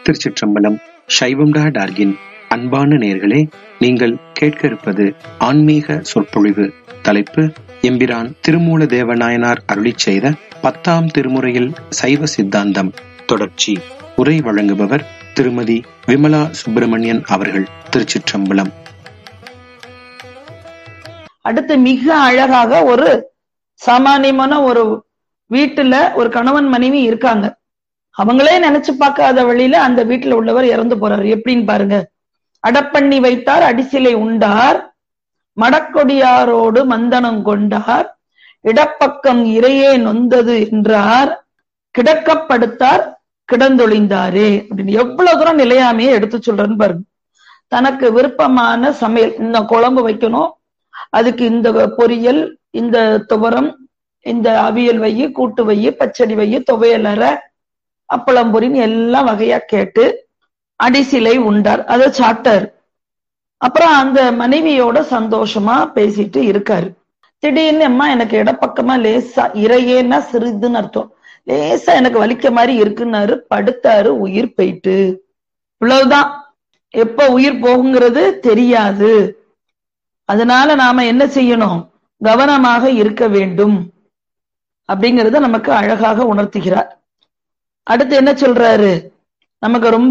திருச்சிற்றம்பலம் சைவம்டா டார்கின் அன்பான நேர்களே நீங்கள் கேட்க இருப்பது ஆன்மீக சொற்பொழிவு தலைப்பு எம்பிரான் திருமூல தேவநாயனார் அருளிச் செய்த பத்தாம் திருமுறையில் சைவ சித்தாந்தம் தொடர்ச்சி உரை வழங்குபவர் திருமதி விமலா சுப்பிரமணியன் அவர்கள் திருச்சிற்றம்பலம் அடுத்து மிக அழகாக ஒரு சாமானியமான ஒரு வீட்டுல ஒரு கணவன் மனைவி இருக்காங்க அவங்களே நினைச்சு பார்க்காத வழியில அந்த வீட்டுல உள்ளவர் இறந்து போறாரு எப்படின்னு பாருங்க அடப்பண்ணி வைத்தார் அடிசிலை உண்டார் மடக்கொடியாரோடு மந்தனம் கொண்டார் இடப்பக்கம் இறையே நொந்தது என்றார் கிடக்கப்படுத்தார் கிடந்தொழிந்தாரே அப்படின்னு எவ்வளவு தூரம் நிலையாமையை எடுத்து சொல்றேன்னு பாருங்க தனக்கு விருப்பமான சமையல் இந்த குழம்பு வைக்கணும் அதுக்கு இந்த பொரியல் இந்த துவரம் இந்த அவியல் வையு கூட்டு வையு பச்சடி வையு துவையல் அற அப்பளம் பொரின்னு எல்லாம் வகையா கேட்டு அடிசிலை உண்டார் அதை சாப்பிட்டாரு அப்புறம் அந்த மனைவியோட சந்தோஷமா பேசிட்டு இருக்காரு திடீர்னு அம்மா எனக்கு இடப்பக்கமா லேசா இறையேன்னா சிறிதுன்னு அர்த்தம் லேசா எனக்கு வலிக்க மாதிரி இருக்குன்னாரு படுத்தாரு உயிர் போயிட்டு இவ்வளவுதான் எப்ப உயிர் போகுங்கிறது தெரியாது அதனால நாம என்ன செய்யணும் கவனமாக இருக்க வேண்டும் அப்படிங்கறத நமக்கு அழகாக உணர்த்துகிறார் அடுத்து என்ன சொல்றாரு நமக்கு ரொம்ப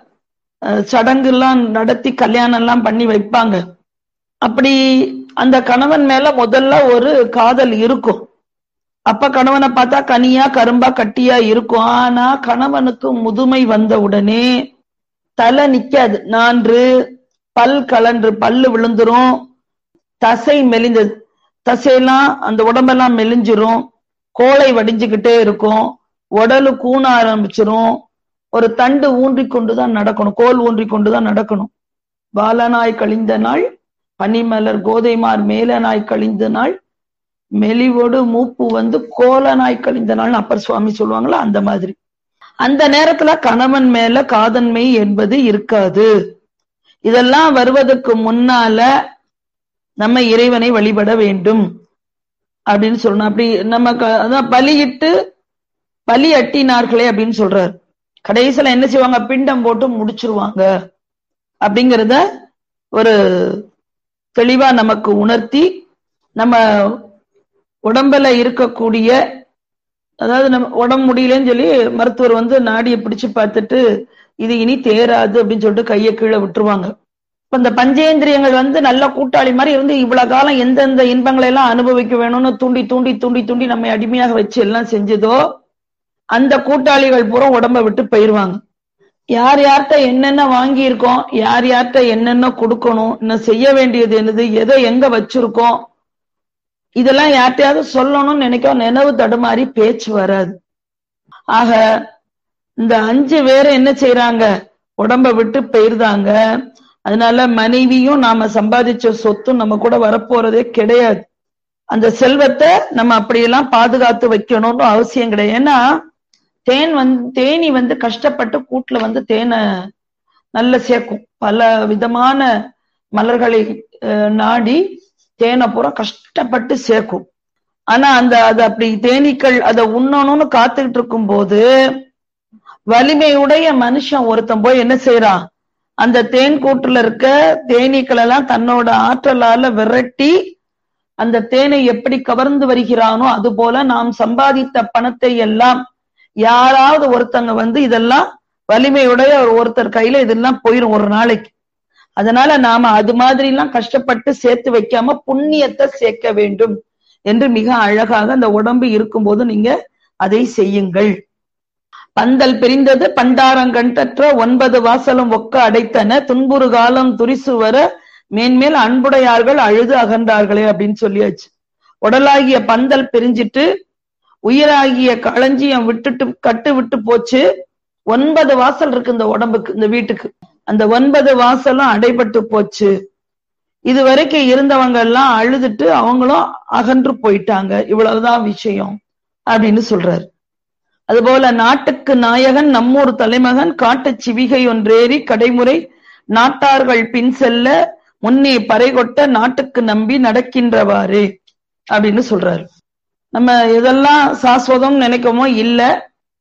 சடங்கு எல்லாம் நடத்தி கல்யாணம் எல்லாம் பண்ணி வைப்பாங்க அப்படி அந்த கணவன் மேல முதல்ல ஒரு காதல் இருக்கும் அப்ப கணவனை பார்த்தா கனியா கரும்பா கட்டியா இருக்கும் ஆனா கணவனுக்கு முதுமை வந்த உடனே தலை நிக்காது நான்று பல் கலன்று பல்லு விழுந்துரும் தசை மெலிந்தது தசையெல்லாம் அந்த உடம்பெல்லாம் மெலிஞ்சிரும் கோளை வடிஞ்சுக்கிட்டே இருக்கும் உடலு கூண ஆரம்பிச்சிரும் ஒரு தண்டு ஊன்றி கொண்டுதான் நடக்கணும் கோல் ஊன்றி கொண்டுதான் நடக்கணும் பாலனாய் கழிந்த நாள் பனிமலர் கோதைமார் மேலனாய் கழிந்த நாள் மெலிவோடு மூப்பு வந்து கோலனாய் கழிந்த நாள் அப்பர் சுவாமி சொல்லுவாங்களா அந்த மாதிரி அந்த நேரத்துல கணவன் மேல காதன்மை என்பது இருக்காது இதெல்லாம் வருவதற்கு முன்னால நம்ம இறைவனை வழிபட வேண்டும் அப்படின்னு சொல்லணும் அப்படி நம்ம அதான் பலியிட்டு பலி அட்டினார்களே அப்படின்னு சொல்றாரு கடைசியில என்ன செய்வாங்க பிண்டம் போட்டு முடிச்சிருவாங்க அப்படிங்கிறத ஒரு தெளிவா நமக்கு உணர்த்தி நம்ம உடம்புல இருக்கக்கூடிய அதாவது நம்ம உடம்பு முடியலன்னு சொல்லி மருத்துவர் வந்து நாடியை பிடிச்சு பார்த்துட்டு இது இனி தேராது அப்படின்னு சொல்லிட்டு கையை கீழே விட்டுருவாங்க இப்ப இந்த பஞ்சேந்திரியங்கள் வந்து நல்ல கூட்டாளி மாதிரி இருந்து இவ்வளவு காலம் எந்தெந்த இன்பங்களை எல்லாம் அனுபவிக்க வேணும்னு தூண்டி தூண்டி தூண்டி தூண்டி நம்ம அடிமையாக வச்சு எல்லாம் செஞ்சதோ அந்த கூட்டாளிகள் பூரா உடம்ப விட்டு போயிருவாங்க யார் யார்கிட்ட என்னென்ன வாங்கி இருக்கோம் யார் யார்கிட்ட என்னென்ன கொடுக்கணும் இன்னும் செய்ய வேண்டியது என்னது எதை எங்க வச்சிருக்கோம் இதெல்லாம் யார்கிட்டயாவது சொல்லணும்னு நினைக்க நினைவு தடுமாறி பேச்சு வராது ஆக இந்த அஞ்சு பேரை என்ன செய்யறாங்க உடம்ப விட்டு போயிருந்தாங்க அதனால மனைவியும் நாம சம்பாதிச்ச சொத்தும் நம்ம கூட வரப்போறதே கிடையாது அந்த செல்வத்தை நம்ம அப்படியெல்லாம் பாதுகாத்து வைக்கணும்னு அவசியம் கிடையாது ஏன்னா தேன் வந்து தேனி வந்து கஷ்டப்பட்டு கூட்டுல வந்து தேனை நல்ல சேர்க்கும் பல விதமான மலர்களை நாடி தேனை பூரா கஷ்டப்பட்டு சேர்க்கும் ஆனா அந்த அது அப்படி தேனீக்கள் அதை உண்ணணும்னு காத்துக்கிட்டு இருக்கும் போது வலிமையுடைய மனுஷன் ஒருத்தன் போய் என்ன செய்யறான் அந்த தேன் கூட்டுல இருக்க தேனீக்கள் எல்லாம் தன்னோட ஆற்றலால விரட்டி அந்த தேனை எப்படி கவர்ந்து வருகிறானோ அது போல நாம் சம்பாதித்த பணத்தை எல்லாம் யாராவது ஒருத்தங்க வந்து இதெல்லாம் வலிமையுடைய ஒருத்தர் கையில இதெல்லாம் போயிரும் ஒரு நாளைக்கு அதனால நாம அது மாதிரி எல்லாம் கஷ்டப்பட்டு சேர்த்து வைக்காம புண்ணியத்தை சேர்க்க வேண்டும் என்று மிக அழகாக அந்த உடம்பு இருக்கும்போது நீங்க அதை செய்யுங்கள் பந்தல் பிரிந்தது பண்டாரங்கண்டற்ற ஒன்பது வாசலும் ஒக்க அடைத்தன துன்புறு காலம் துரிசு வர மேன்மேல் அன்புடையார்கள் அழுது அகன்றார்களே அப்படின்னு சொல்லியாச்சு உடலாகிய பந்தல் பிரிஞ்சிட்டு உயிராகிய களஞ்சியம் விட்டுட்டு கட்டு விட்டு போச்சு ஒன்பது வாசல் இருக்கு இந்த உடம்புக்கு இந்த வீட்டுக்கு அந்த ஒன்பது வாசலும் அடைபட்டு போச்சு இது வரைக்கும் இருந்தவங்க எல்லாம் அழுதுட்டு அவங்களும் அகன்று போயிட்டாங்க இவ்வளவுதான் விஷயம் அப்படின்னு சொல்றாரு அதுபோல நாட்டுக்கு நாயகன் நம்மூர் தலைமகன் காட்டு சிவிகை ஒன்றேறி கடைமுறை நாட்டார்கள் பின் செல்ல முன்னே பறைகொட்ட நாட்டுக்கு நம்பி நடக்கின்றவாறு அப்படின்னு சொல்றாரு நம்ம எதெல்லாம் சாஸ்வதம் நினைக்கமோ இல்ல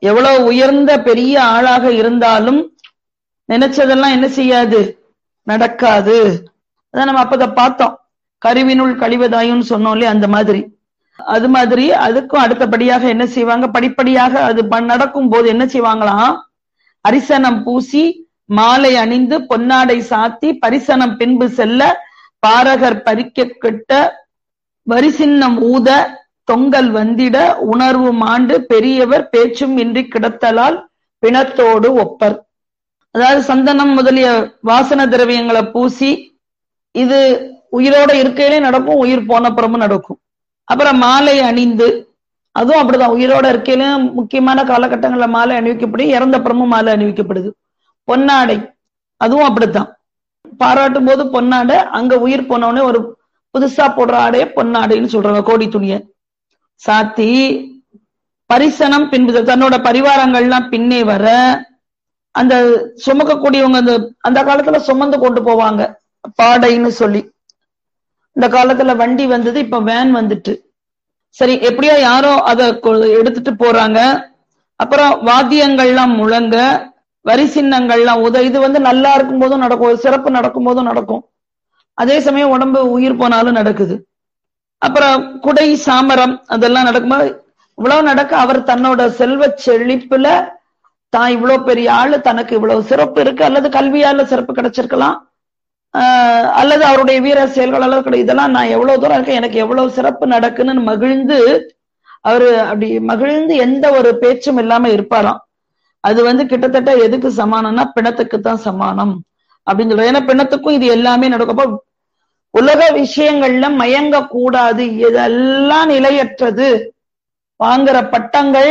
எவ்வளவு உயர்ந்த பெரிய ஆளாக இருந்தாலும் நினைச்சதெல்லாம் என்ன செய்யாது நடக்காது அதான் நம்ம அப்பத பார்த்தோம் கருவினுள் கழிவதாயும்னு சொன்னோம் இல்லையா அந்த மாதிரி அது மாதிரி அதுக்கும் அடுத்தபடியாக என்ன செய்வாங்க படிப்படியாக அது ப- நடக்கும் போது என்ன செய்வாங்களாம் அரிசனம் பூசி மாலை அணிந்து பொன்னாடை சாத்தி பரிசனம் பின்பு செல்ல பாரகர் பறிக்க கெட்ட வரிசின்னம் ஊத தொங்கல் வந்திட உணர்வு மாண்டு பெரியவர் பேச்சும் இன்றி கிடத்தலால் பிணத்தோடு ஒப்பர் அதாவது சந்தனம் முதலிய வாசன திரவியங்களை பூசி இது உயிரோட இருக்கையிலே நடக்கும் உயிர் போன அப்புறமும் நடக்கும் அப்புறம் மாலை அணிந்து அதுவும் அப்படிதான் உயிரோட இருக்கையில முக்கியமான காலகட்டங்கள்ல மாலை அணிவிக்கப்படும் இறந்த அப்புறமும் மாலை அணிவிக்கப்படுது பொன்னாடை அதுவும் அப்படித்தான் பாராட்டும் போது பொன்னாடை அங்க உயிர் போனவுடனே ஒரு புதுசா போடுற ஆடைய பொன்னாடைன்னு சொல்றாங்க கோடி துணிய சாத்தி பரிசனம் பின்பு தன்னோட பரிவாரங்கள்லாம் பின்னே வர அந்த சுமக்கக்கூடியவங்க அந்த அந்த காலத்துல சுமந்து கொண்டு போவாங்க பாடைன்னு சொல்லி இந்த காலத்துல வண்டி வந்தது இப்ப வேன் வந்துட்டு சரி எப்படியோ யாரோ அதை எடுத்துட்டு போறாங்க அப்புறம் வாத்தியங்கள்லாம் முழங்க வரி சின்னங்கள்லாம் உத இது வந்து நல்லா இருக்கும் போதும் நடக்கும் ஒரு சிறப்பு நடக்கும் போதும் நடக்கும் அதே சமயம் உடம்பு உயிர் போனாலும் நடக்குது அப்புறம் குடை சாமரம் அதெல்லாம் நடக்கும்போது இவ்வளவு நடக்க அவர் தன்னோட செல்வ செழிப்புல தான் இவ்வளவு பெரிய ஆளு தனக்கு இவ்வளவு சிறப்பு இருக்கு அல்லது கல்வியால சிறப்பு கிடைச்சிருக்கலாம் ஆஹ் அல்லது அவருடைய வீர செயல்கள் அல்லது கிடை- இதெல்லாம் நான் எவ்வளவு தூரம் இருக்கேன் எனக்கு எவ்வளவு சிறப்பு நடக்குன்னு மகிழ்ந்து அவரு அப்படி மகிழ்ந்து எந்த ஒரு பேச்சும் இல்லாம இருப்பாராம் அது வந்து கிட்டத்தட்ட எதுக்கு சமானம்னா பிணத்துக்கு தான் சமானம் அப்படின்னு சொல்றாரு ஏன்னா பிணத்துக்கும் இது எல்லாமே நடக்கும் அப்போ உலக விஷயங்கள்ல மயங்க கூடாது இதெல்லாம் நிலையற்றது வாங்குற பட்டங்கள்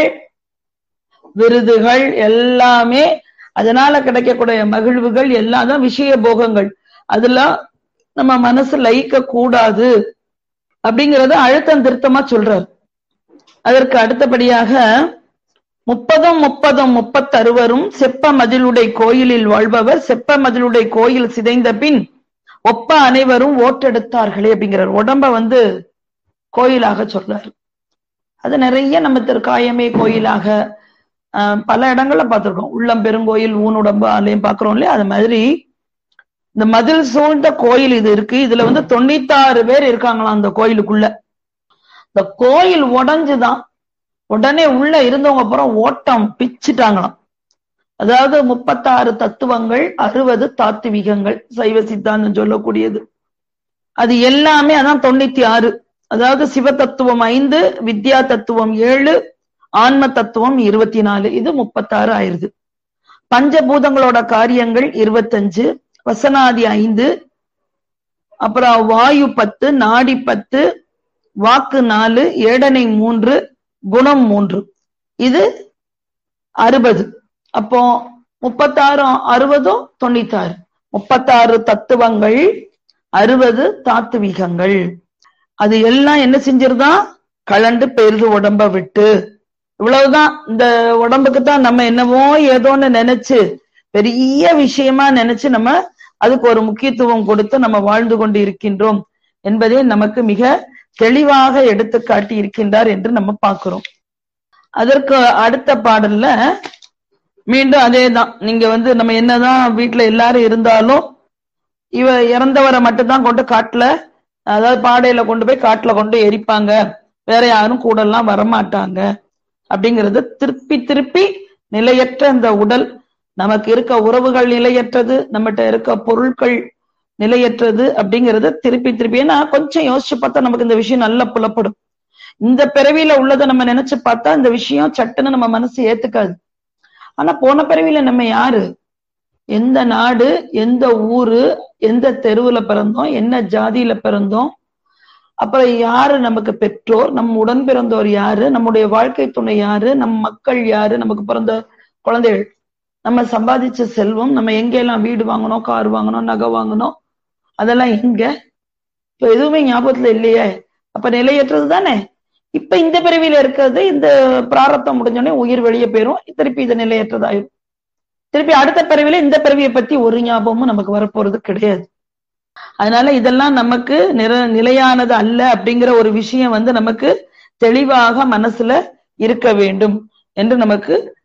விருதுகள் எல்லாமே அதனால கிடைக்கக்கூடிய மகிழ்வுகள் எல்லாம் தான் விஷய போகங்கள் அதெல்லாம் நம்ம மனசு லயிக்க கூடாது அப்படிங்கறத அழுத்தம் திருத்தமா சொல்றார் அதற்கு அடுத்தபடியாக முப்பதும் முப்பதும் முப்பத்தறுவரும் செப்ப மதிலுடை கோயிலில் வாழ்பவர் செப்ப மதிலுடை கோயில் சிதைந்த பின் ஒப்ப அனைவரும் ஓட்டெடுத்தார்களே அப்படிங்கிறார் உடம்ப வந்து கோயிலாக சொல்றாரு அது நிறைய நம்ம திருக்காயமே கோயிலாக ஆஹ், பல இடங்கள்ல பார்த்திருக்கோம் உள்ளம் பெருங்கோயில் ஊனுடம்பு ஆலயம் பாக்குறோம் இல்லையா அது மாதிரி இந்த மதில் சூழ்ந்த கோயில் இது இருக்கு இதுல வந்து தொண்ணூத்தாறு பேர் இருக்காங்களாம் அந்த கோயிலுக்குள்ள இந்த கோயில் உடைஞ்சுதான் உடனே உள்ள இருந்தவங்க அப்புறம் ஓட்டம் பிச்சுட்டாங்களாம் அதாவது முப்பத்தாறு தத்துவங்கள் அறுபது தாத்துவிகங்கள் சைவ சித்தாந்தம் சொல்லக்கூடியது அது எல்லாமே அதான் தொண்ணூத்தி ஆறு அதாவது சிவ தத்துவம் ஐந்து வித்யா தத்துவம் ஏழு ஆன்ம தத்துவம் இருபத்தி நாலு இது முப்பத்தாறு ஆயிருது பஞ்சபூதங்களோட காரியங்கள் இருபத்தஞ்சு வசனாதி ஐந்து அப்புறம் வாயு பத்து நாடி பத்து வாக்கு நாலு ஏடனை மூன்று குணம் மூன்று இது அறுபது அப்போ முப்பத்தாறு அறுபதும் தொண்ணூத்தாறு முப்பத்தாறு தத்துவங்கள் அறுபது தாத்துவிகங்கள் அது எல்லாம் என்ன செஞ்சிருதான் கலண்டு பெருது உடம்ப விட்டு இவ்வளவுதான் இந்த உடம்புக்கு தான் நம்ம என்னவோ ஏதோன்னு நினைச்சு பெரிய விஷயமா நினைச்சு நம்ம அதுக்கு ஒரு முக்கியத்துவம் கொடுத்து நம்ம வாழ்ந்து கொண்டு இருக்கின்றோம் என்பதை நமக்கு மிக தெளிவாக எடுத்து காட்டி இருக்கின்றார் என்று நம்ம பார்க்கிறோம் அதற்கு அடுத்த பாடல்ல மீண்டும் அதேதான் நீங்க வந்து நம்ம என்னதான் வீட்டுல எல்லாரும் இருந்தாலும் இவ இறந்தவரை மட்டும்தான் கொண்டு காட்டுல அதாவது பாடையில கொண்டு போய் காட்டுல கொண்டு எரிப்பாங்க வேற யாரும் கூட எல்லாம் வரமாட்டாங்க அப்படிங்கிறது திருப்பி திருப்பி நிலையற்ற இந்த உடல் நமக்கு இருக்க உறவுகள் நிலையற்றது நம்மகிட்ட இருக்க பொருட்கள் நிலையற்றது அப்படிங்கறது திருப்பி திருப்பி ஏன்னா கொஞ்சம் யோசிச்சு பார்த்தா நமக்கு இந்த விஷயம் நல்லா புலப்படும் இந்த பிறவியில உள்ளதை நம்ம நினைச்சு பார்த்தா இந்த விஷயம் சட்டுன்னு நம்ம மனசு ஏத்துக்காது ஆனா போன பிறவியில நம்ம யாரு எந்த நாடு எந்த ஊரு எந்த தெருவுல பிறந்தோம் என்ன ஜாதியில பிறந்தோம் அப்புறம் யாரு நமக்கு பெற்றோர் நம் உடன் பிறந்தோர் யாரு நம்முடைய வாழ்க்கை துணை யாரு நம் மக்கள் யாரு நமக்கு பிறந்த குழந்தைகள் நம்ம சம்பாதிச்ச செல்வம் நம்ம எங்கெல்லாம் வீடு வாங்கணும் கார் வாங்கணும் நகை வாங்கணும் அதெல்லாம் எங்க இப்ப எதுவுமே ஞாபகத்துல இல்லையே அப்ப நிலையற்றது தானே இப்ப இந்த பிறவியில இருக்கிறது இந்த பிராரத்தம் முடிஞ்சோடனே உயிர் வெளியே போயிரும் திருப்பி இது நிலையற்றதாயிரும் திருப்பி அடுத்த பிறவில இந்த பிறவியை பத்தி ஒரு ஞாபகமும் நமக்கு வரப்போறது கிடையாது அதனால இதெல்லாம் நமக்கு நிற நிலையானது அல்ல அப்படிங்கிற ஒரு விஷயம் வந்து நமக்கு தெளிவாக மனசுல இருக்க வேண்டும் என்று நமக்கு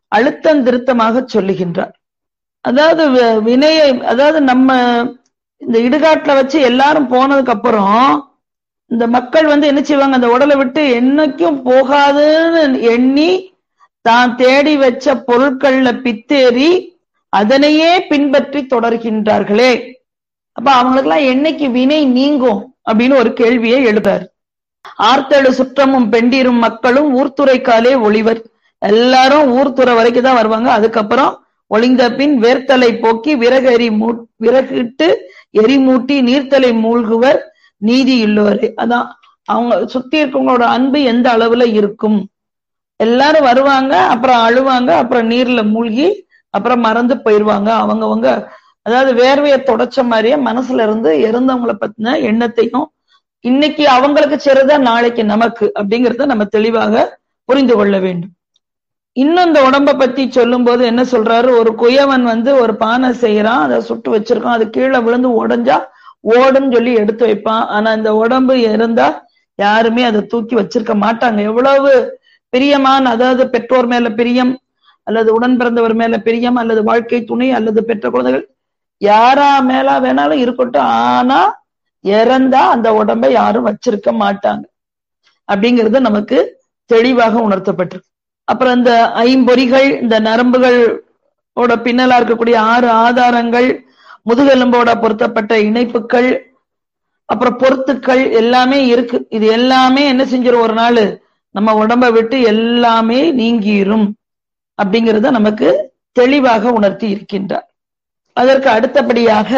அழுத்தம் திருத்தமாக சொல்லுகின்றார் அதாவது வி- வினையை அதாவது நம்ம இந்த இடுகாட்டுல வச்சு எல்லாரும் போனதுக்கு அப்புறம் இந்த மக்கள் வந்து என்ன செய்வாங்க அந்த உடலை விட்டு என்னைக்கும் போகாதுன்னு எண்ணி தான் தேடி வச்ச பொருட்கள்ல பித்தேறி அதனையே பின்பற்றி தொடர்கின்றார்களே அப்ப அவங்களுக்கெல்லாம் என்னைக்கு வினை நீங்கும் அப்படின்னு ஒரு கேள்வியை எழுதார் ஆர்த்தெழு சுற்றமும் பெண்டிரும் மக்களும் ஊர்த்துறைக்காலே ஒளிவர் எல்லாரும் ஊர்த்துறை வரைக்கும் தான் வருவாங்க அதுக்கப்புறம் ஒளிந்த பின் வேர்த்தலை போக்கி விறகு எரி மூ விறகிட்டு எரிமூட்டி நீர்த்தலை மூழ்குவர் நீதி இல்லோரே அதான் அவங்க சுத்தி இருக்கவங்களோட அன்பு எந்த அளவுல இருக்கும் எல்லாரும் வருவாங்க அப்புறம் அழுவாங்க அப்புறம் நீர்ல மூழ்கி அப்புறம் மறந்து போயிருவாங்க அவங்கவங்க அதாவது வேர்வையை தொடச்ச மாதிரியே மனசுல இருந்து இறந்தவங்கள பத்தின எண்ணத்தையும் இன்னைக்கு அவங்களுக்கு சிறதா நாளைக்கு நமக்கு அப்படிங்கறத நம்ம தெளிவாக புரிந்து கொள்ள வேண்டும் இன்னும் இந்த உடம்ப பத்தி சொல்லும் போது என்ன சொல்றாரு ஒரு குயவன் வந்து ஒரு பானை செய்யறான் அதை சுட்டு வச்சிருக்கான் அது கீழே விழுந்து உடைஞ்சா ஓடுன்னு சொல்லி எடுத்து வைப்பான் ஆனா இந்த உடம்பு இருந்தா யாருமே அதை தூக்கி வச்சிருக்க மாட்டாங்க எவ்வளவு பிரியமான அதாவது பெற்றோர் மேல பிரியம் அல்லது உடன் பிறந்தவர் மேல பிரியம் அல்லது வாழ்க்கை துணை அல்லது பெற்ற குழந்தைகள் யாரா மேல வேணாலும் இருக்கட்டும் ஆனா இறந்தா அந்த உடம்பை யாரும் வச்சிருக்க மாட்டாங்க அப்படிங்கிறது நமக்கு தெளிவாக உணர்த்தப்பட்டிருக்கு அப்புறம் இந்த ஐம்பொறிகள் இந்த நரம்புகள் ஓட பின்னலா இருக்கக்கூடிய ஆறு ஆதாரங்கள் முதுகெலும்போட பொருத்தப்பட்ட இணைப்புகள் அப்புறம் பொருத்துக்கள் எல்லாமே இருக்கு இது எல்லாமே என்ன செஞ்சிரும் ஒரு நாள் நம்ம உடம்ப விட்டு எல்லாமே நீங்கிரும் அப்படிங்கறத நமக்கு தெளிவாக உணர்த்தி இருக்கின்றார் அதற்கு அடுத்தபடியாக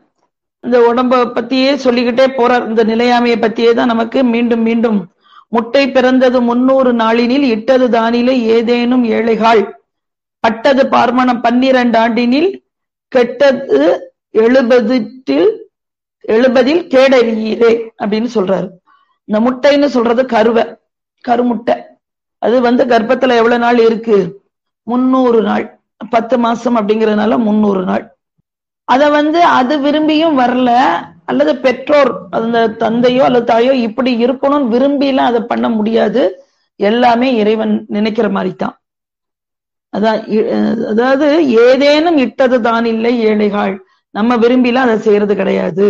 இந்த உடம்ப பத்தியே சொல்லிக்கிட்டே போறார் இந்த நிலையாமையை பத்தியே தான் நமக்கு மீண்டும் மீண்டும் முட்டை பிறந்தது முன்னூறு நாளினில் இட்டது தானிலே ஏதேனும் ஏழைகாள் பட்டது பார்மணம் பன்னிரண்டு ஆண்டினில் கெட்டது எழுபதில் எழுபதில் கேடறியீரே அப்படின்னு சொல்றாரு இந்த முட்டைன்னு சொல்றது கருவை கருமுட்டை அது வந்து கர்ப்பத்துல எவ்வளவு நாள் இருக்கு முன்னூறு நாள் பத்து மாசம் அப்படிங்கறதுனால முன்னூறு நாள் அத வந்து அது விரும்பியும் வரல அல்லது பெற்றோர் அந்த தந்தையோ அல்லது தாயோ இப்படி இருக்கணும்னு விரும்பிலாம் அதை பண்ண முடியாது எல்லாமே இறைவன் நினைக்கிற மாதிரி தான் அதான் இ- அதாவது ஏதேனும் இட்டது தான் இல்லை ஏழைகள் நம்ம விரும்பிலாம் அதை செய்யறது கிடையாது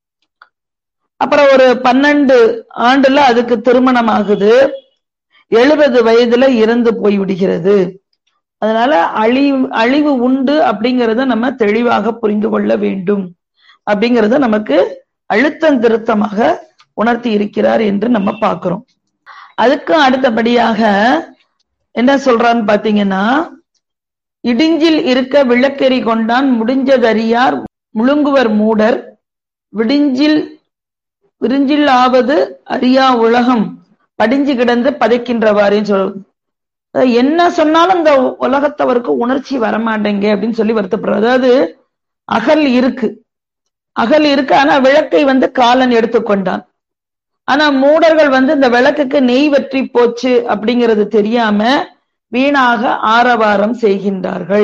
அப்புறம் ஒரு பன்னெண்டு ஆண்டுல அதுக்கு திருமணம் ஆகுது எழுபது வயதுல இறந்து போய் விடுகிறது அதனால அழிவு அழிவு உண்டு அப்படிங்கறத நம்ம தெளிவாக புரிந்து கொள்ள வேண்டும் அப்படிங்கறத நமக்கு அழுத்தம் திருத்தமாக உணர்த்தி இருக்கிறார் என்று நம்ம பார்க்கிறோம் அதுக்கும் அடுத்தபடியாக என்ன சொல்றான்னு பாத்தீங்கன்னா இடிஞ்சில் இருக்க விளக்கெறி கொண்டான் முடிஞ்சதறியார் முழுங்குவர் மூடர் விடிஞ்சில் விரிஞ்சில் ஆவது அறியா உலகம் படிஞ்சு கிடந்து பதைக்கின்றவாறேன்னு சொல்றது அதாவது என்ன சொன்னாலும் இந்த உலகத்தவருக்கு உணர்ச்சி வரமாட்டேங்க அப்படின்னு சொல்லி வருத்தப்படுறாரு அதாவது அகல் இருக்கு அகல் இருக்கு ஆனா விளக்கை வந்து காலன் எடுத்துக்கொண்டான் ஆனா மூடர்கள் வந்து இந்த விளக்குக்கு நெய் வற்றி போச்சு அப்படிங்கிறது தெரியாம வீணாக ஆரவாரம் செய்கின்றார்கள்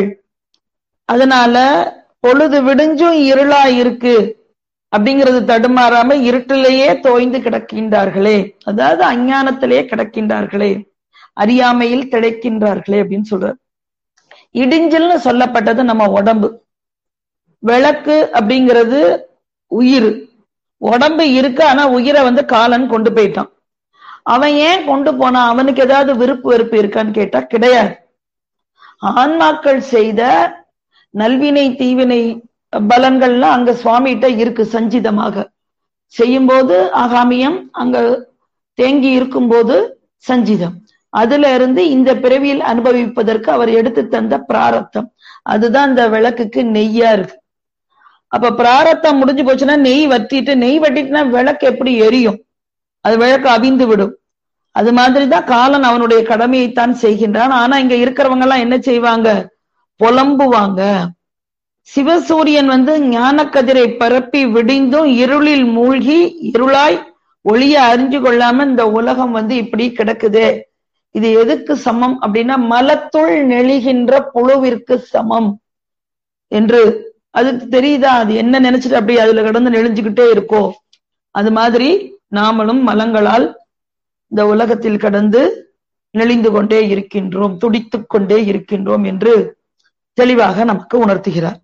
அதனால பொழுது விடிஞ்சும் இருளா இருக்கு அப்படிங்கிறது தடுமாறாம இருட்டிலேயே தோய்ந்து கிடக்கின்றார்களே அதாவது அஞ்ஞானத்திலேயே கிடக்கின்றார்களே அறியாமையில் திளைக்கின்றார்களே அப்படின்னு சொல்றாரு இடிஞ்சல்னு சொல்லப்பட்டது நம்ம உடம்பு விளக்கு அப்படிங்கிறது உயிர் உடம்பு இருக்கு ஆனா உயிரை வந்து காலன் கொண்டு போயிட்டான் அவன் ஏன் கொண்டு போனான் அவனுக்கு ஏதாவது விருப்பு வெறுப்பு இருக்கான்னு கேட்டா கிடையாது ஆன்மாக்கள் செய்த நல்வினை தீவினை பலன்கள்லாம் அங்க சுவாமிகிட்ட இருக்கு சஞ்சிதமாக செய்யும்போது ஆகாமியம் அங்க தேங்கி இருக்கும்போது சஞ்சிதம் அதுல இருந்து இந்த பிறவியில் அனுபவிப்பதற்கு அவர் எடுத்து தந்த பிராரத்தம் அதுதான் இந்த விளக்குக்கு நெய்யா இருக்கு அப்ப பிராரத்தம் முடிஞ்சு போச்சுன்னா நெய் வற்றிட்டு நெய் வட்டிட்டுனா விளக்கு எப்படி எரியும் அது விளக்கு அவிந்து விடும் அது மாதிரிதான் காலன் அவனுடைய கடமையைத்தான் செய்கின்றான் ஆனா இங்க இருக்கிறவங்க எல்லாம் என்ன செய்வாங்க புலம்புவாங்க சிவசூரியன் வந்து ஞானக்கதிரை பரப்பி விடிந்தும் இருளில் மூழ்கி இருளாய் ஒளிய அறிஞ்சு கொள்ளாம இந்த உலகம் வந்து இப்படி கிடக்குதே இது எதுக்கு சமம் அப்படின்னா மலத்துள் நெளிகின்ற புழுவிற்கு சமம் என்று அதுக்கு தெரியுதா அது என்ன நினைச்சிட்டு அப்படி அதுல கடந்து நெளிஞ்சுக்கிட்டே இருக்கோ அது மாதிரி நாமளும் மலங்களால் இந்த உலகத்தில் கடந்து நெளிந்து கொண்டே இருக்கின்றோம் துடித்துக் கொண்டே இருக்கின்றோம் என்று தெளிவாக நமக்கு உணர்த்துகிறார்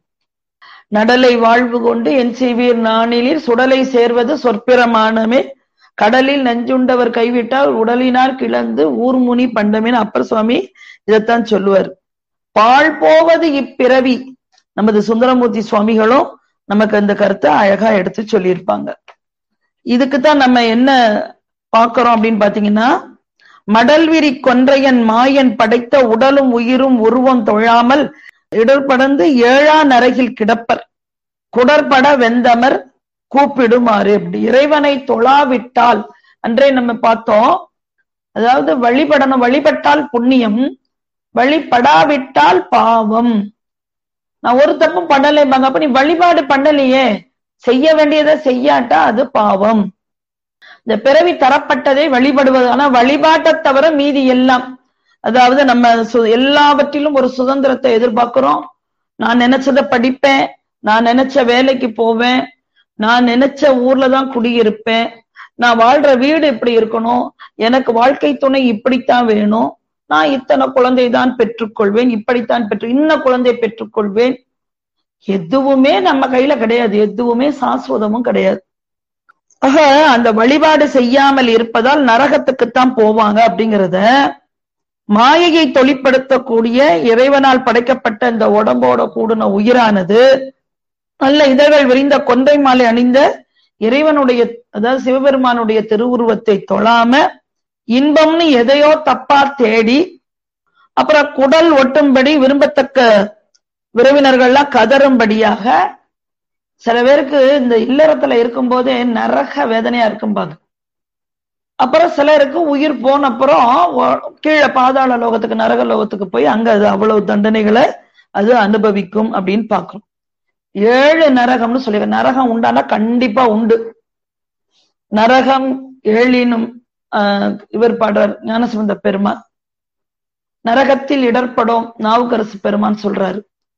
நடலை வாழ்வு கொண்டு என் செய்வீர் நாணிலில் சுடலை சேர்வது சொற்பிரமானமே கடலில் நஞ்சுண்டவர் கைவிட்டால் உடலினார் கிளந்து ஊர்முனி பண்டமின் அப்பர் சுவாமி இதைத்தான் சொல்லுவார் பாழ் போவது இப்பிறவி நமது சுந்தரமூர்த்தி சுவாமிகளும் நமக்கு அந்த கருத்தை அழகா எடுத்து சொல்லியிருப்பாங்க இதுக்குத்தான் நம்ம என்ன பார்க்கிறோம் அப்படின்னு பாத்தீங்கன்னா மடல்விரி கொன்றையன் மாயன் படைத்த உடலும் உயிரும் உருவம் தொழாமல் இடர்படந்து ஏழா நரகில் கிடப்பர் குடற்பட வெந்தமர் கூப்பிடுமாறு அப்படி இறைவனை தொழாவிட்டால் அன்றே நம்ம பார்த்தோம் அதாவது வழிபடணும் வழிபட்டால் புண்ணியம் வழிபடாவிட்டால் பாவம் நான் ஒரு தப்பும் பண்ணலைம்பாங்க அப்ப நீ வழிபாடு பண்ணலையே செய்ய வேண்டியதை செய்யாட்டா அது பாவம் இந்த பிறவி தரப்பட்டதை வழிபடுவது ஆனா வழிபாட்டை தவிர மீதி எல்லாம் அதாவது நம்ம எல்லாவற்றிலும் ஒரு சுதந்திரத்தை எதிர்பார்க்கிறோம் நான் நினைச்சதை படிப்பேன் நான் நினைச்ச வேலைக்கு போவேன் நான் நினைச்ச ஊர்ல தான் குடியிருப்பேன் நான் வாழ்ற வீடு இப்படி இருக்கணும் எனக்கு வாழ்க்கை துணை இப்படித்தான் வேணும் நான் இத்தனை குழந்தை தான் பெற்றுக்கொள்வேன் இப்படித்தான் பெற்று இன்ன குழந்தை பெற்றுக்கொள்வேன் எதுவுமே நம்ம கையில கிடையாது எதுவுமே சாஸ்வதமும் கிடையாது ஆக அந்த வழிபாடு செய்யாமல் இருப்பதால் நரகத்துக்குத்தான் போவாங்க அப்படிங்கிறத மாயையை தொழிற்படுத்தக்கூடிய இறைவனால் படைக்கப்பட்ட இந்த உடம்போட கூடின உயிரானது நல்ல இதழ்கள் விரிந்த கொன்றை மாலை அணிந்த இறைவனுடைய அதாவது சிவபெருமானுடைய திருவுருவத்தை தொழாம இன்பம்னு எதையோ தப்பா தேடி அப்புறம் குடல் ஒட்டும்படி விரும்பத்தக்க விரைவினர்கள்லாம் கதறும்படியாக சில பேருக்கு இந்த இல்லறத்துல இருக்கும்போதே நரக வேதனையா இருக்கும்பாங்க அப்புறம் சிலருக்கு உயிர் போன அப்புறம் கீழே பாதாள லோகத்துக்கு நரக லோகத்துக்கு போய் அங்க அது அவ்வளவு தண்டனைகளை அது அனுபவிக்கும் அப்படின்னு பாக்குறோம் ஏழு நரகம்னு சொல்லி நரகம் உண்டானா கண்டிப்பா உண்டு நரகம் ஏழினும் இவர் பாடுறார் ஞானசம்பந்த பெருமான் நரகத்தில் இடர்படும் நாவுக்கரசு பெருமான் சொல்றாரு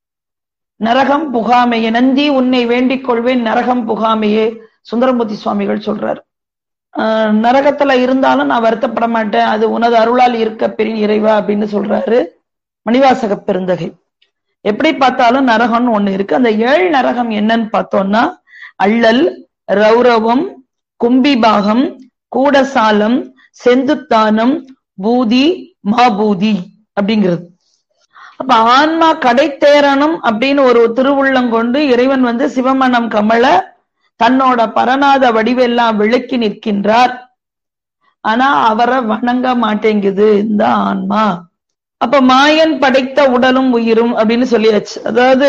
நரகம் புகாமையே நந்தி உன்னை வேண்டிக் கொள்வேன் நரகம் புகாமையே சுந்தரமூர்த்தி சுவாமிகள் சொல்றாரு நரகத்துல இருந்தாலும் நான் வருத்தப்பட மாட்டேன் அது உனது அருளால் இருக்க பெரிய இறைவா அப்படின்னு சொல்றாரு மணிவாசக பெருந்தகை எப்படி பார்த்தாலும் நரகம்னு ஒண்ணு இருக்கு அந்த ஏழு நரகம் என்னன்னு பார்த்தோம்னா அள்ளல் ரௌரவம் கும்பிபாகம் கூடசாலம் செந்துத்தானம் பூதி மாபூதி அப்படிங்கிறது அப்ப ஆன்மா கடைத்தேரணும் அப்படின்னு ஒரு திருவுள்ளம் கொண்டு இறைவன் வந்து சிவமணம் கமல தன்னோட பரநாத வடிவெல்லாம் விளக்கி நிற்கின்றார் ஆனா அவரை வணங்க மாட்டேங்குது இந்த ஆன்மா அப்ப மாயன் படைத்த உடலும் உயிரும் அப்படின்னு சொல்லியாச்சு அதாவது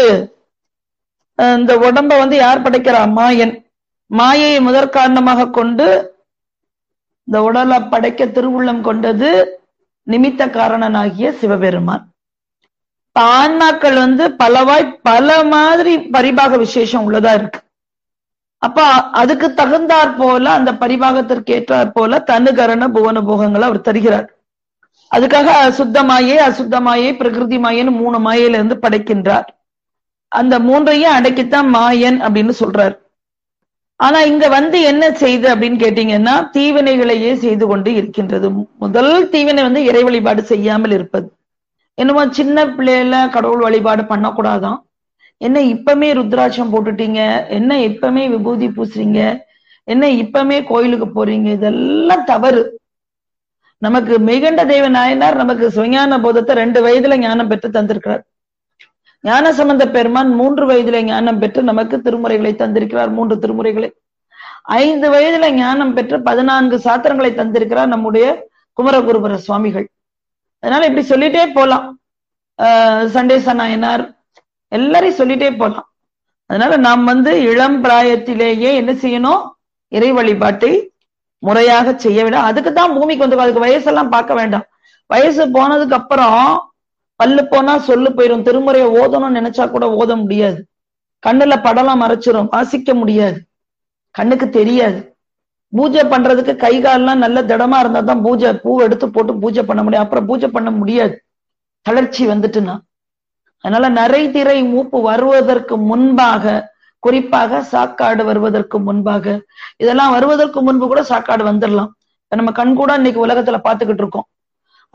இந்த உடம்ப வந்து யார் படைக்கிறா மாயன் மாயையை முதற் காரணமாக கொண்டு இந்த உடலை படைக்க திருவுள்ளம் கொண்டது நிமித்த காரணனாகிய சிவபெருமான் ஆன்மாக்கள் வந்து பலவாய் பல மாதிரி பரிபாக விசேஷம் உள்ளதா இருக்கு அப்ப அதுக்கு தகுந்தாற் போல அந்த பரிபாகத்திற்கு ஏற்றாற் போல தனுகரண புவன போகங்களை அவர் தருகிறார் அதுக்காக சுத்தமாயே அசுத்தமாயே பிரகிருதி மாயன்னு மூணு மாயையில இருந்து படைக்கின்றார் அந்த மூன்றையும் அடக்கித்தான் மாயன் அப்படின்னு சொல்றார் ஆனா இங்க வந்து என்ன செய்து அப்படின்னு கேட்டீங்கன்னா தீவினைகளையே செய்து கொண்டு இருக்கின்றது முதல் தீவினை வந்து இறை வழிபாடு செய்யாமல் இருப்பது என்னமோ சின்ன பிள்ளைல கடவுள் வழிபாடு பண்ணக்கூடாதான் என்ன இப்பமே ருத்ராட்சம் போட்டுட்டீங்க என்ன இப்பமே விபூதி பூசுறீங்க என்ன இப்பமே கோயிலுக்கு போறீங்க இதெல்லாம் தவறு நமக்கு மெய்கண்ட தேவ நாயனார் நமக்கு சுஞான போதத்தை ரெண்டு வயதுல ஞானம் பெற்று தந்திருக்கிறார் ஞான சம்பந்த பெருமான் மூன்று வயதுல ஞானம் பெற்று நமக்கு திருமுறைகளை தந்திருக்கிறார் மூன்று திருமுறைகளை ஐந்து வயதுல ஞானம் பெற்று பதினான்கு சாத்திரங்களை தந்திருக்கிறார் நம்முடைய குமரகுருபர சுவாமிகள் அதனால இப்படி சொல்லிட்டே போலாம் ஆஹ் சண்டேச நாயனார் எல்லாரையும் சொல்லிட்டே போலாம் அதனால நாம் வந்து இளம் பிராயத்திலேயே என்ன செய்யணும் இறை வழிபாட்டை முறையாக செய்ய வேண்டாம் அதுக்கு தான் பூமிக்கு வந்து அதுக்கு வயசெல்லாம் பார்க்க வேண்டாம் வயசு போனதுக்கு அப்புறம் பல்லு போனா சொல்லு போயிடும் திருமுறையை ஓதணும்னு நினைச்சா கூட ஓத முடியாது கண்ணுல படலாம் மறைச்சிரும் வாசிக்க முடியாது கண்ணுக்கு தெரியாது பூஜை பண்றதுக்கு கை கால்லாம் நல்ல திடமா இருந்தா தான் பூஜை பூ எடுத்து போட்டு பூஜை பண்ண முடியும் அப்புறம் பூஜை பண்ண முடியாது தளர்ச்சி வந்துட்டுனா அதனால நரை திரை மூப்பு வருவதற்கு முன்பாக குறிப்பாக சாக்காடு வருவதற்கு முன்பாக இதெல்லாம் வருவதற்கு முன்பு கூட சாக்காடு வந்துடலாம் இப்ப நம்ம கண் கூட இன்னைக்கு உலகத்துல பாத்துக்கிட்டு இருக்கோம்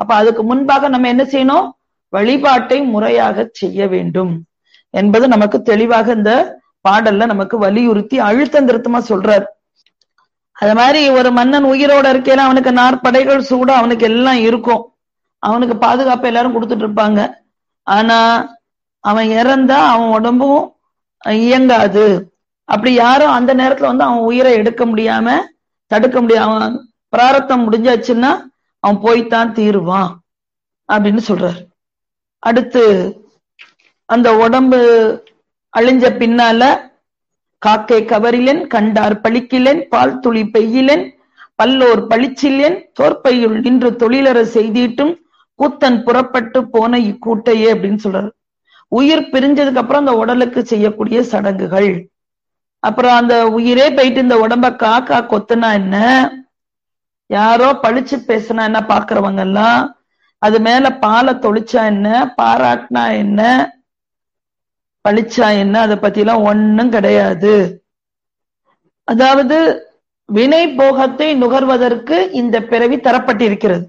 அப்ப அதுக்கு முன்பாக நம்ம என்ன செய்யணும் வழிபாட்டை முறையாக செய்ய வேண்டும் என்பது நமக்கு தெளிவாக இந்த பாடல்ல நமக்கு வலியுறுத்தி அழுத்தம் திருத்தமா சொல்றார் அது மாதிரி ஒரு மன்னன் உயிரோட இருக்கையில அவனுக்கு நாற்படைகள் சூட அவனுக்கு எல்லாம் இருக்கும் அவனுக்கு பாதுகாப்பு எல்லாரும் கொடுத்துட்டு இருப்பாங்க ஆனா அவன் இறந்தா அவன் உடம்பும் இயங்காது அப்படி யாரும் அந்த நேரத்துல வந்து அவன் உயிரை எடுக்க முடியாம தடுக்க முடியாது அவன் பிராரத்தம் முடிஞ்சாச்சுன்னா அவன் போய்த்தான் தீருவான் அப்படின்னு சொல்றாரு அடுத்து அந்த உடம்பு அழிஞ்ச பின்னால காக்கை கவரிலன் கண்டார் பழிக்கிலன் பால் துளி பெய்யிலன் பல்லோர் பழிச்சில்லன் தோற்பையுள் நின்று தொழிலற செய்திட்டும் கூத்தன் புறப்பட்டு போன இக்கூட்டையே அப்படின்னு சொல்றாரு உயிர் பிரிஞ்சதுக்கு அப்புறம் அந்த உடலுக்கு செய்யக்கூடிய சடங்குகள் அப்புறம் அந்த உயிரே போயிட்டு இந்த உடம்ப காக்கா கொத்துனா என்ன யாரோ பழிச்சு பேசினா என்ன பாக்குறவங்க எல்லாம் அது மேல பாலை தொளிச்சா என்ன பாராட்டினா என்ன பழிச்சா என்ன அதை பத்தி எல்லாம் ஒன்னும் கிடையாது அதாவது வினை போகத்தை நுகர்வதற்கு இந்த பிறவி தரப்பட்டிருக்கிறது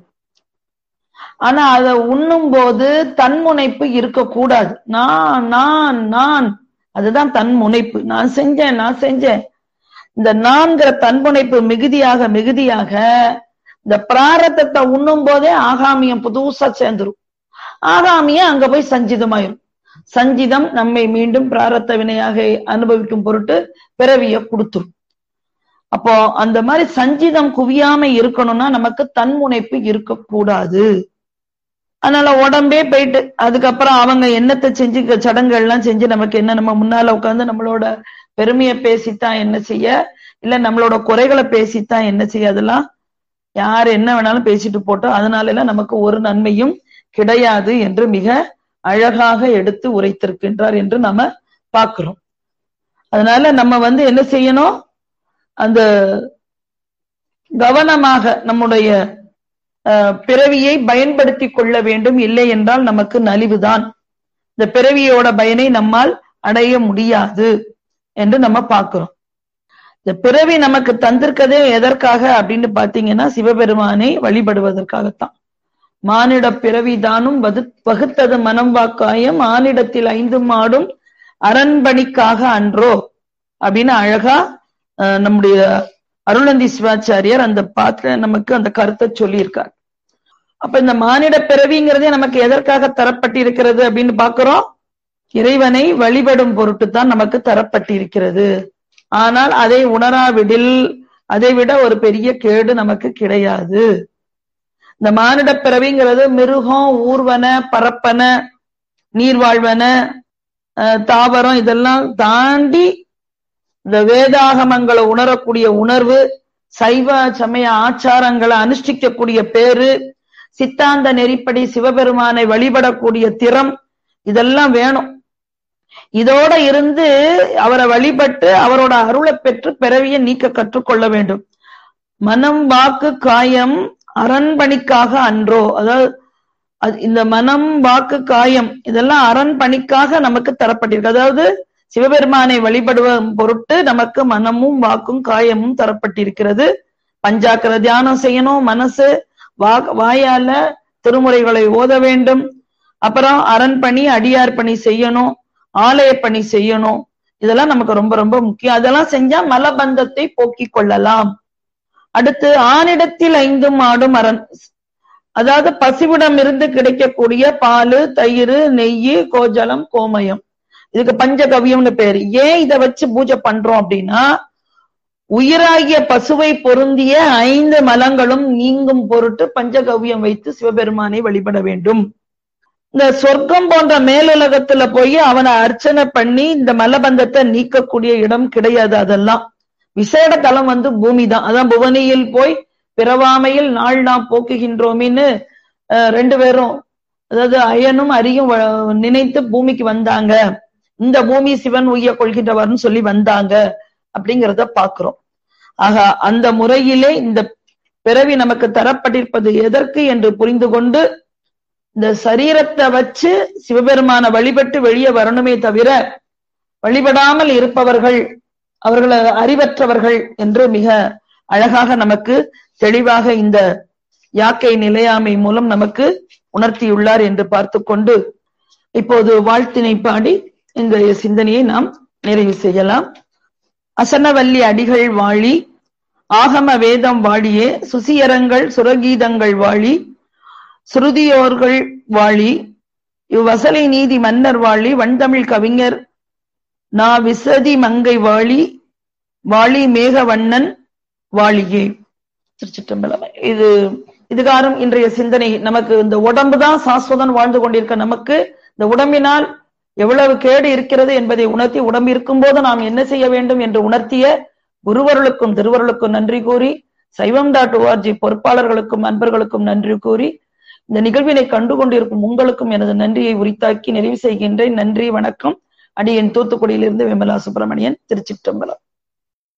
ஆனா அதை உண்ணும் போது தன்முனைப்பு இருக்கக்கூடாது நான் நான் நான் அதுதான் தன்முனைப்பு நான் செஞ்சேன் நான் செஞ்சேன் இந்த நான்கிற தன்முனைப்பு மிகுதியாக மிகுதியாக இந்த பிராரத்தத்தை உண்ணும் போதே ஆகாமியம் புதுசா சேர்ந்துரும் ஆகாமியம் அங்க போய் சஞ்சிதமாயிரும் சஞ்சிதம் நம்மை மீண்டும் பிராரத்த வினையாக அனுபவிக்கும் பொருட்டு பிறவிய கொடுத்துரும் அப்போ அந்த மாதிரி சஞ்சிதம் குவியாம இருக்கணும்னா நமக்கு தன்முனைப்பு இருக்கக்கூடாது அதனால உடம்பே போயிட்டு அதுக்கப்புறம் அவங்க என்னத்தை செஞ்சு சடங்குகள் எல்லாம் செஞ்சு நமக்கு என்ன நம்ம முன்னால உட்காந்து நம்மளோட பெருமையை பேசித்தான் என்ன செய்ய இல்ல நம்மளோட குறைகளை பேசித்தான் என்ன செய்ய அதெல்லாம் யார் என்ன வேணாலும் பேசிட்டு போட்டோம் அதனால எல்லாம் நமக்கு ஒரு நன்மையும் கிடையாது என்று மிக அழகாக எடுத்து உரைத்திருக்கின்றார் என்று நாம பார்க்கிறோம் அதனால நம்ம வந்து என்ன செய்யணும் அந்த கவனமாக நம்முடைய பிறவியை பயன்படுத்தி கொள்ள வேண்டும் இல்லை என்றால் நமக்கு நலிவுதான் இந்த பிறவியோட பயனை நம்மால் அடைய முடியாது என்று நம்ம பார்க்கிறோம் இந்த பிறவி நமக்கு தந்திருக்கதே எதற்காக அப்படின்னு பாத்தீங்கன்னா சிவபெருமானை வழிபடுவதற்காகத்தான் மானிட பிறவி தானும் வகுத்தது மனம் வாக்காயம் மானிடத்தில் ஐந்து மாடும் அரண்பணிக்காக அன்றோ அப்படின்னு அழகா நம்முடைய அருளந்தி சிவாச்சாரியார் அந்த பாத்துல நமக்கு அந்த கருத்தை சொல்லியிருக்கார் அப்ப இந்த மானிட பிறவிங்கிறதே நமக்கு எதற்காக தரப்பட்டிருக்கிறது அப்படின்னு பாக்குறோம் இறைவனை வழிபடும் பொருட்டு தான் நமக்கு தரப்பட்டிருக்கிறது ஆனால் அதை உணராவிடில் அதை விட ஒரு பெரிய கேடு நமக்கு கிடையாது இந்த மானிட பிறவிங்கிறது மிருகம் ஊர்வன பரப்பன நீர்வாழ்வன தாவரம் இதெல்லாம் தாண்டி இந்த வேதாகமங்களை உணரக்கூடிய உணர்வு சைவ சமய ஆச்சாரங்களை அனுஷ்டிக்கக்கூடிய பேரு சித்தாந்த நெறிப்படி சிவபெருமானை வழிபடக்கூடிய திறம் இதெல்லாம் வேணும் இதோட இருந்து அவரை வழிபட்டு அவரோட அருளை பெற்று பிறவியை நீக்க கற்றுக்கொள்ள வேண்டும் மனம் வாக்கு காயம் அரண்பணிக்காக அன்றோ அதாவது இந்த மனம் வாக்கு காயம் இதெல்லாம் அரண்பணிக்காக நமக்கு தரப்பட்டிருக்கு அதாவது சிவபெருமானை வழிபடுவ பொருட்டு நமக்கு மனமும் வாக்கும் காயமும் தரப்பட்டிருக்கிறது பஞ்சாக்கர தியானம் செய்யணும் மனசு வா வாயால திருமுறைகளை ஓத வேண்டும் அப்புறம் அரண்பணி அடியார் பணி செய்யணும் ஆலய பணி செய்யணும் இதெல்லாம் நமக்கு ரொம்ப ரொம்ப முக்கியம் அதெல்லாம் செஞ்சா மலபந்தத்தை போக்கிக் கொள்ளலாம் அடுத்து ஆணிடத்தில் ஐந்தும் ஆடும் அரண் அதாவது பசுவிடம் இருந்து கிடைக்கக்கூடிய பால் தயிர் நெய் கோஜலம் கோமயம் இதுக்கு பஞ்சகவியம்னு பேரு ஏன் இதை வச்சு பூஜை பண்றோம் அப்படின்னா உயிராகிய பசுவை பொருந்திய ஐந்து மலங்களும் நீங்கும் பொருட்டு பஞ்சகவியம் வைத்து சிவபெருமானை வழிபட வேண்டும் இந்த சொர்க்கம் போன்ற மேலுலகத்துல போய் அவனை அர்ச்சனை பண்ணி இந்த மலபந்தத்தை நீக்கக்கூடிய இடம் கிடையாது அதெல்லாம் விசேட தலம் வந்து பூமி தான் அதான் புவனியில் போய் பிறவாமையில் நாள் நாம் போக்குகின்றோமின்னு ரெண்டு பேரும் அதாவது அயனும் அரியும் நினைத்து பூமிக்கு வந்தாங்க இந்த பூமி சிவன் உய்ய கொள்கின்றவர்னு சொல்லி வந்தாங்க அப்படிங்கிறத பாக்குறோம் ஆக அந்த முறையிலே இந்த பிறவி நமக்கு தரப்பட்டிருப்பது எதற்கு என்று புரிந்து கொண்டு இந்த சரீரத்தை வச்சு சிவபெருமான வழிபட்டு வெளியே வரணுமே தவிர வழிபடாமல் இருப்பவர்கள் அவர்கள் அறிவற்றவர்கள் என்று மிக அழகாக நமக்கு தெளிவாக இந்த யாக்கை நிலையாமை மூலம் நமக்கு உணர்த்தியுள்ளார் என்று பார்த்து கொண்டு இப்போது வாழ்த்தினை பாடி இன்றைய சிந்தனையை நாம் நிறைவு செய்யலாம் அசனவல்லி அடிகள் வாழி ஆகம வேதம் வாழியே சுசியரங்கள் சுரகீதங்கள் வாழி சுருதியோர்கள் வாழி இவ்வசலை நீதி மன்னர் வாழி வண்தமிழ் கவிஞர் நா விசதி மங்கை வாழி வாழி மேகவண்ணன் வாழியே திருச்சிற்றம்பலம் இது இதுகாரம் இன்றைய சிந்தனை நமக்கு இந்த உடம்பு தான் சாஸ்வதன் வாழ்ந்து கொண்டிருக்க நமக்கு இந்த உடம்பினால் எவ்வளவு கேடு இருக்கிறது என்பதை உணர்த்தி உடம்பு இருக்கும்போது நாம் என்ன செய்ய வேண்டும் என்று உணர்த்திய குருவர்களுக்கும் திருவருளுக்கும் நன்றி கூறி சைவம் டாட் ஓஆர்ஜி பொறுப்பாளர்களுக்கும் அன்பர்களுக்கும் நன்றி கூறி இந்த நிகழ்வினை கண்டு கொண்டிருக்கும் உங்களுக்கும் எனது நன்றியை உரித்தாக்கி நிறைவு செய்கின்றேன் நன்றி வணக்கம் அடியன் தூத்துக்குடியிலிருந்து விமலா சுப்பிரமணியன் திருச்சிற்றம்பலம்